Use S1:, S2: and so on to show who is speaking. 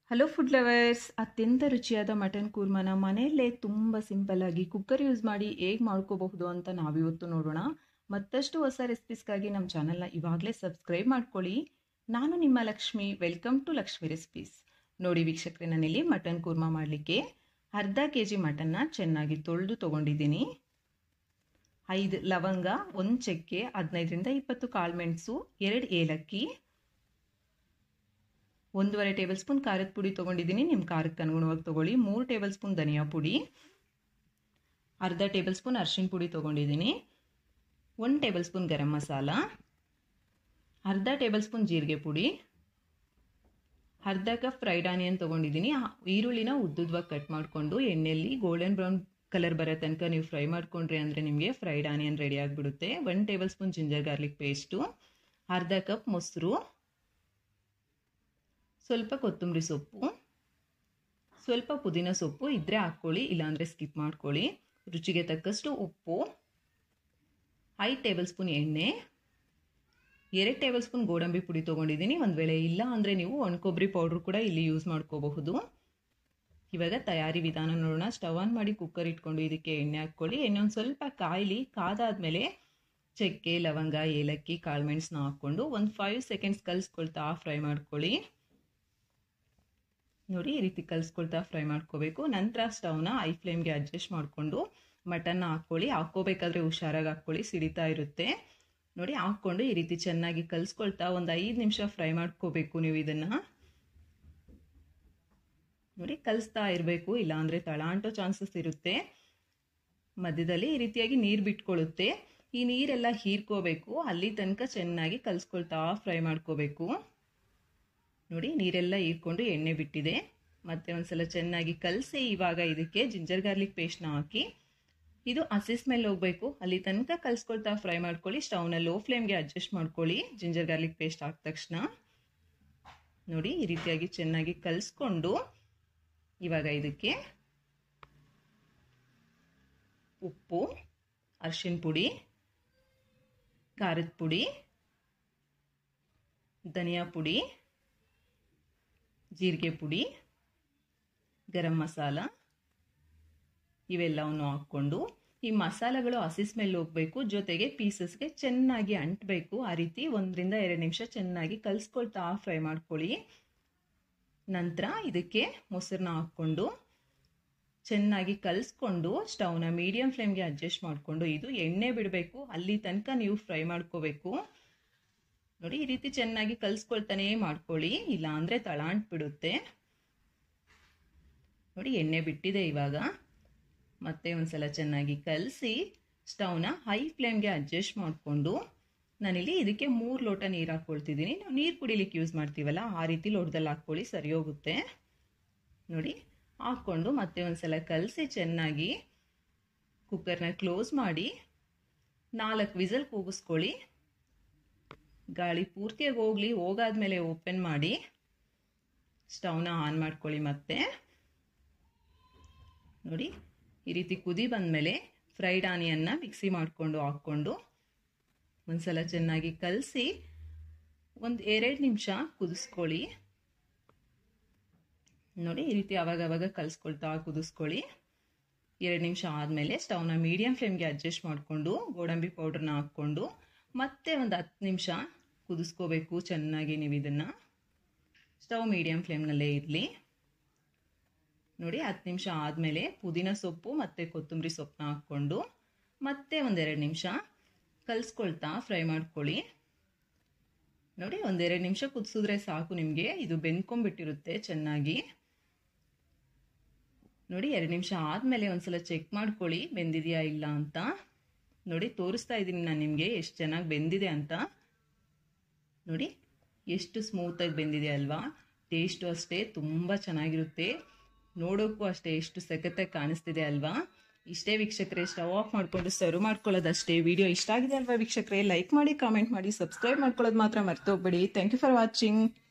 S1: hello food lovers ಅತ್ಯಂತ ರುಚಿಯಾದ mutton ಕೂರ್ಮನ ಮನೆಯಲ್ಲೇ ತುಂಬ ಸಿಂಪಲ್ಲಾಗಿ ಕುಕ್ಕರ್ ಯೂಸ್ ಮಾಡಿ ಹೇಗೆ ಮಾಡ್ಕೋಬಹುದು ಅಂತ ನಾವಿವತ್ತು ನೋಡೋಣ ಮತ್ತಷ್ಟು ಹೊಸ ರೆಸಿಪೀಸ್ಗಾಗಿ ನಮ್ಮ ಚಾನಲ್ನ ಇವಾಗಲೇ ಸಬ್ಸ್ಕ್ರೈಬ್ ಮಾಡ್ಕೊಳ್ಳಿ ನಾನು ನಿಮ್ಮ Lakshmi welcome to Lakshmi recipes ನೋಡಿ ವೀಕ್ಷಕರೇ ನಾನಿಲ್ಲಿ ಮಟನ್ ಕೂರ್ಮ ಮಾಡಲಿಕ್ಕೆ ಅರ್ಧ ಕೆ ಜಿ ಮಟನ್ನ ಚೆನ್ನಾಗಿ ತೊಳೆದು ತೊಗೊಂಡಿದ್ದೀನಿ ಐದು ಲವಂಗ ಒಂದು ಚಕ್ಕೆ ಹದಿನೈದರಿಂದ ಇಪ್ಪತ್ತು ಕಾಳುಮೆಣಸು ಎರಡು ಏಲಕ್ಕಿ ಒಂದೂವರೆ ಟೇಬಲ್ ಸ್ಪೂನ್ ಖಾರದ ಪುಡಿ ತೊಗೊಂಡಿದ್ದೀನಿ ನಿಮ್ಮ ಖಾರಕ್ಕೆ ಅನುಗುಣವಾಗಿ ತೊಗೊಳ್ಳಿ ಮೂರು ಟೇಬಲ್ ಸ್ಪೂನ್ ಧನಿಯಾ ಪುಡಿ ಅರ್ಧ ಟೇಬಲ್ ಸ್ಪೂನ್ ಅರ್ಶಿಣ ಪುಡಿ ತೊಗೊಂಡಿದ್ದೀನಿ ಒಂದು ಟೇಬಲ್ ಸ್ಪೂನ್ ಗರಂ ಮಸಾಲ ಅರ್ಧ ಟೇಬಲ್ ಸ್ಪೂನ್ ಜೀರಿಗೆ ಪುಡಿ ಅರ್ಧ ಕಪ್ ಫ್ರೈಡ್ ಆನಿಯನ್ ತೊಗೊಂಡಿದ್ದೀನಿ ಈರುಳ್ಳಿನ ಉದ್ದುದ್ವಾಗಿ ಕಟ್ ಮಾಡಿಕೊಂಡು ಎಣ್ಣೆಯಲ್ಲಿ ಗೋಲ್ಡನ್ ಬ್ರೌನ್ ಕಲರ್ ಬರೋ ತನಕ ನೀವು ಫ್ರೈ ಮಾಡ್ಕೊಂಡ್ರಿ ಅಂದರೆ ನಿಮಗೆ ಫ್ರೈಡ್ ಆನಿಯನ್ ರೆಡಿ ಆಗಿಬಿಡುತ್ತೆ one tablespoon ginger garlic paste ಅರ್ಧ ಕಪ್ ಮೊಸರು ಸ್ವಲ್ಪ ಕೊತ್ತಂಬರಿ ಸೊಪ್ಪು ಸ್ವಲ್ಪ ಪುದೀನ ಸೊಪ್ಪು ಇದ್ದರೆ ಹಾಕ್ಕೊಳ್ಳಿ ಇಲ್ಲಾಂದರೆ ಸ್ಕಿಪ್ ಮಾಡ್ಕೊಳ್ಳಿ ರುಚಿಗೆ ತಕ್ಕಷ್ಟು ಉಪ್ಪು ಐದು ಟೇಬಲ್ ಸ್ಪೂನ್ ಎಣ್ಣೆ ಎರಡು ಟೇಬಲ್ ಸ್ಪೂನ್ ಗೋಡಂಬಿ ಪುಡಿ ತೊಗೊಂಡಿದ್ದೀನಿ ಒಂದು ವೇಳೆ ಇಲ್ಲ ಅಂದರೆ ನೀವು ಒಣಕೊಬ್ಬರಿ ಪೌಡ್ರ್ ಕೂಡ ಇಲ್ಲಿ ಯೂಸ್ ಮಾಡ್ಕೋಬಹುದು ಇವಾಗ ತಯಾರಿ ವಿಧಾನ ನೋಡೋಣ ಸ್ಟವ್ ಆನ್ ಮಾಡಿ ಕುಕ್ಕರ್ ಇಟ್ಕೊಂಡು ಇದಕ್ಕೆ ಎಣ್ಣೆ ಹಾಕ್ಕೊಳ್ಳಿ ಎಣ್ಣೆ ಒಂದು ಸ್ವಲ್ಪ ಕಾಯಿಲಿ ಕಾದಾದ್ಮೇಲೆ ಚಕ್ಕೆ ಲವಂಗ ಏಲಕ್ಕಿ ಕಾಳುಮೆಣಸನ್ನ ಹಾಕ್ಕೊಂಡು ಒಂದು ಫೈವ್ ಸೆಕೆಂಡ್ಸ್ ಕಲಿಸ್ಕೊಳ್ತಾ ಫ್ರೈ ಮಾಡ್ಕೊಳ್ಳಿ ನೋಡಿ ಈ ರೀತಿ ಕಲಿಸ್ಕೊಳ್ತಾ ಫ್ರೈ ಮಾಡ್ಕೋಬೇಕು ನಂತರ ಸ್ಟವ್ನ ಐ ಫ್ಲೇಮ್ಗೆ ಅಡ್ಜಸ್ಟ್ ಮಾಡಿಕೊಂಡು ಮಟನ್ನ ಹಾಕ್ಕೊಳ್ಳಿ ಹಾಕ್ಕೋಬೇಕಾದ್ರೆ ಹುಷಾರಾಗಿ ಹಾಕ್ಕೊಳ್ಳಿ ಸಿಡಿತಾ ಇರುತ್ತೆ ನೋಡಿ ಹಾಕ್ಕೊಂಡು ಈ ರೀತಿ ಚೆನ್ನಾಗಿ ಕಲಿಸ್ಕೊಳ್ತಾ ಒಂದು ಐದು ನಿಮಿಷ ಫ್ರೈ ಮಾಡ್ಕೋಬೇಕು ನೀವು ಇದನ್ನು ನೋಡಿ ಕಲಿಸ್ತಾ ಇರಬೇಕು ಇಲ್ಲಾಂದರೆ ತಳ ಅಂಟೋ ಚಾನ್ಸಸ್ ಇರುತ್ತೆ ಮಧ್ಯದಲ್ಲಿ ಈ ರೀತಿಯಾಗಿ ನೀರು ಬಿಟ್ಕೊಳ್ಳುತ್ತೆ ಈ ನೀರೆಲ್ಲ ಹೀರ್ಕೋಬೇಕು ಅಲ್ಲಿ ತನಕ ಚೆನ್ನಾಗಿ ಕಲಿಸ್ಕೊಳ್ತಾ ಫ್ರೈ ಮಾಡ್ಕೋಬೇಕು ನೋಡಿ ನೀರೆಲ್ಲ ಹೀರ್ಕೊಂಡು ಎಣ್ಣೆ ಬಿಟ್ಟಿದೆ ಮತ್ತೆ ಒಂದ್ಸಲ ಚೆನ್ನಾಗಿ ಕಲಸಿ ಇವಾಗ ಇದಕ್ಕೆ ಜಿಂಜರ್ ಗಾರ್ಲಿಕ್ ಪೇಸ್ಟ್ನ ಹಾಕಿ ಇದು ಹಸಿ ಸ್ಮೆಲ್ ಹೋಗಬೇಕು ಅಲ್ಲಿ ತನಕ ಕಲಿಸ್ಕೊಳ್ತಾ ಫ್ರೈ ಮಾಡ್ಕೊಳ್ಳಿ ಸ್ಟವ್ನ ಲೋ ಫ್ಲೇಮ್ಗೆ ಅಡ್ಜಸ್ಟ್ ಮಾಡ್ಕೊಳ್ಳಿ ಜಿಂಜರ್ ಗಾರ್ಲಿಕ್ ಪೇಸ್ಟ್ ಹಾಕಿದ ತಕ್ಷಣ ನೋಡಿ ಈ ರೀತಿಯಾಗಿ ಚೆನ್ನಾಗಿ ಕಲಿಸ್ಕೊಂಡು ಇವಾಗ ಇದಕ್ಕೆ ಉಪ್ಪು ಅರ್ಶಿಣ ಪುಡಿ ಖಾರದ ಪುಡಿ ಧನಿಯಾ ಪುಡಿ ಜೀರಿಗೆ ಪುಡಿ ಗರಂ ಮಸಾಲ ಇವೆಲ್ಲವನ್ನು ಹಾಕ್ಕೊಂಡು ಈ ಮಸಾಲೆಗಳು ಹಸಿ ಸ್ಮೆಲ್ ಹೋಗಬೇಕು ಜೊತೆಗೆ ಪೀಸಸ್ಗೆ ಚೆನ್ನಾಗಿ ಅಂಟಬೇಕು ಆ ರೀತಿ ಒಂದರಿಂದ ಎರಡು ನಿಮಿಷ ಚೆನ್ನಾಗಿ ಕಲಿಸ್ಕೊಳ್ತಾ ಫ್ರೈ ಮಾಡ್ಕೊಳ್ಳಿ ನಂತರ ಇದಕ್ಕೆ ಮೊಸರನ್ನ ಹಾಕ್ಕೊಂಡು ಚೆನ್ನಾಗಿ ಕಲಿಸ್ಕೊಂಡು ಸ್ಟವ್ನ ಮೀಡಿಯಂ ಫ್ಲೇಮ್ಗೆ ಅಡ್ಜಸ್ಟ್ ಮಾಡಿಕೊಂಡು ಇದು ಎಣ್ಣೆ ಬಿಡಬೇಕು ಅಲ್ಲಿ ತನಕ ನೀವು ಫ್ರೈ ಮಾಡ್ಕೋಬೇಕು ನೋಡಿ ಈ ರೀತಿ ಚೆನ್ನಾಗಿ ಕಲಿಸ್ಕೊಳ್ತಾನೆ ಮಾಡ್ಕೊಳ್ಳಿ ಇಲ್ಲ ಅಂದರೆ ತಳಾಂಟ್ ಬಿಡುತ್ತೆ ನೋಡಿ ಎಣ್ಣೆ ಬಿಟ್ಟಿದೆ ಇವಾಗ ಮತ್ತೆ ಒಂದ್ಸಲ ಚೆನ್ನಾಗಿ ಕಲಸಿ ಸ್ಟವ್ನ ಹೈ ಫ್ಲೇಮ್ಗೆ ಅಡ್ಜಸ್ಟ್ ಮಾಡಿಕೊಂಡು ನಾನಿಲ್ಲಿ ಇದಕ್ಕೆ ಮೂರು ಲೋಟ ನೀರು ಹಾಕ್ಕೊಳ್ತಿದ್ದೀನಿ ನಾವು ನೀರು ಕುಡಿಲಿಕ್ಕೆ ಯೂಸ್ ಮಾಡ್ತೀವಲ್ಲ ಆ ರೀತಿ ಲೋಟದಲ್ಲಿ ಹಾಕ್ಕೊಳ್ಳಿ ಸರಿ ಹೋಗುತ್ತೆ ನೋಡಿ ಹಾಕ್ಕೊಂಡು ಮತ್ತೆ ಒಂದ್ಸಲ ಕಲಸಿ ಚೆನ್ನಾಗಿ ಕುಕ್ಕರ್ನ ಕ್ಲೋಸ್ ಮಾಡಿ ನಾಲ್ಕು ವಿಸಲ್ ಕೂಗಿಸ್ಕೊಳ್ಳಿ ಗಾಳಿ ಪೂರ್ತಿಯಾಗಿ ಹೋಗಲಿ ಹೋಗಾದ್ಮೇಲೆ ಓಪನ್ ಮಾಡಿ ಸ್ಟವ್ನ ಆನ್ ಮಾಡ್ಕೊಳ್ಳಿ ಮತ್ತೆ ನೋಡಿ ಈ ರೀತಿ ಕುದಿ ಬಂದಮೇಲೆ ಫ್ರೈಡ್ ಆನಿಯನ್ನ ಮಿಕ್ಸಿ ಮಾಡಿಕೊಂಡು ಹಾಕ್ಕೊಂಡು ಒಂದ್ಸಲ ಚೆನ್ನಾಗಿ ಕಲಸಿ ಒಂದು ಎರಡು ನಿಮಿಷ ಕುದಿಸ್ಕೊಳ್ಳಿ ನೋಡಿ ಈ ರೀತಿ ಅವಾಗ ಅವಾಗ ಕಲಿಸ್ಕೊಳ್ತಾ ಕುದಿಸ್ಕೊಳ್ಳಿ ಎರಡು ನಿಮಿಷ ಆದಮೇಲೆ ಸ್ಟವ್ನ ಮೀಡಿಯಂ ಫ್ಲೇಮ್ಗೆ ಅಡ್ಜಸ್ಟ್ ಮಾಡಿಕೊಂಡು ಗೋಡಂಬಿ ಪೌಡ್ರನ್ನ ಹಾಕ್ಕೊಂಡು ಮತ್ತೆ ಒಂದು ಹತ್ತು ನಿಮಿಷ ಕುದಿಸ್ಕೋಬೇಕು ಚೆನ್ನಾಗಿ ನೀವು ಇದನ್ನು ಸ್ಟವ್ ಮೀಡಿಯಂ ಫ್ಲೇಮ್ನಲ್ಲೇ ಇರಲಿ ನೋಡಿ ಹತ್ತು ನಿಮಿಷ ಆದಮೇಲೆ ಪುದೀನ ಸೊಪ್ಪು ಮತ್ತು ಕೊತ್ತಂಬರಿ ಸೊಪ್ಪನ್ನ ಹಾಕ್ಕೊಂಡು ಮತ್ತೆ ಒಂದೆರಡು ನಿಮಿಷ ಕಲಿಸ್ಕೊಳ್ತಾ ಫ್ರೈ ಮಾಡ್ಕೊಳ್ಳಿ ನೋಡಿ ಒಂದೆರಡು ನಿಮಿಷ ಕುದಿಸಿದ್ರೆ ಸಾಕು ನಿಮಗೆ ಇದು ಬೆಂದ್ಕೊಂಡ್ಬಿಟ್ಟಿರುತ್ತೆ ಚೆನ್ನಾಗಿ ನೋಡಿ ಎರಡು ನಿಮಿಷ ಆದಮೇಲೆ ಒಂದ್ಸಲ ಚೆಕ್ ಮಾಡ್ಕೊಳ್ಳಿ ಬೆಂದಿದೆಯಾ ಇಲ್ಲ ಅಂತ ನೋಡಿ ತೋರಿಸ್ತಾ ಇದ್ದೀನಿ ನಾನು ನಿಮಗೆ ಎಷ್ಟು ಚೆನ್ನಾಗಿ ಬೆಂದಿದೆ ಅಂತ ನೋಡಿ ಎಷ್ಟು ಸ್ಮೂತಾಗಿ ಬೆಂದಿದೆ ಅಲ್ವಾ ಟೇಸ್ಟು ಅಷ್ಟೇ ತುಂಬ ಚೆನ್ನಾಗಿರುತ್ತೆ ನೋಡೋಕ್ಕೂ ಅಷ್ಟೇ ಎಷ್ಟು ಸಖತ್ತಾಗಿ ಕಾಣಿಸ್ತಿದೆ ಅಲ್ವಾ ಇಷ್ಟೇ ವೀಕ್ಷಕರೇ ಸ್ಟವ್ ಆಫ್ ಮಾಡಿಕೊಂಡು ಸರ್ವ್ ಮಾಡ್ಕೊಳ್ಳೋದಷ್ಟೇ ವಿಡಿಯೋ ಇಷ್ಟ ಆಗಿದೆ ಅಲ್ವಾ ವೀಕ್ಷಕರೇ ಲೈಕ್ ಮಾಡಿ ಕಾಮೆಂಟ್ ಮಾಡಿ ಸಬ್ಸ್ಕ್ರೈಬ್ ಮಾಡ್ಕೊಳ್ಳೋದು ಮಾತ್ರ ಮರ್ತೋಗ್ಬೇಡಿ ಥ್ಯಾಂಕ್ ಯು ಫಾರ್ ವಾಚಿಂಗ್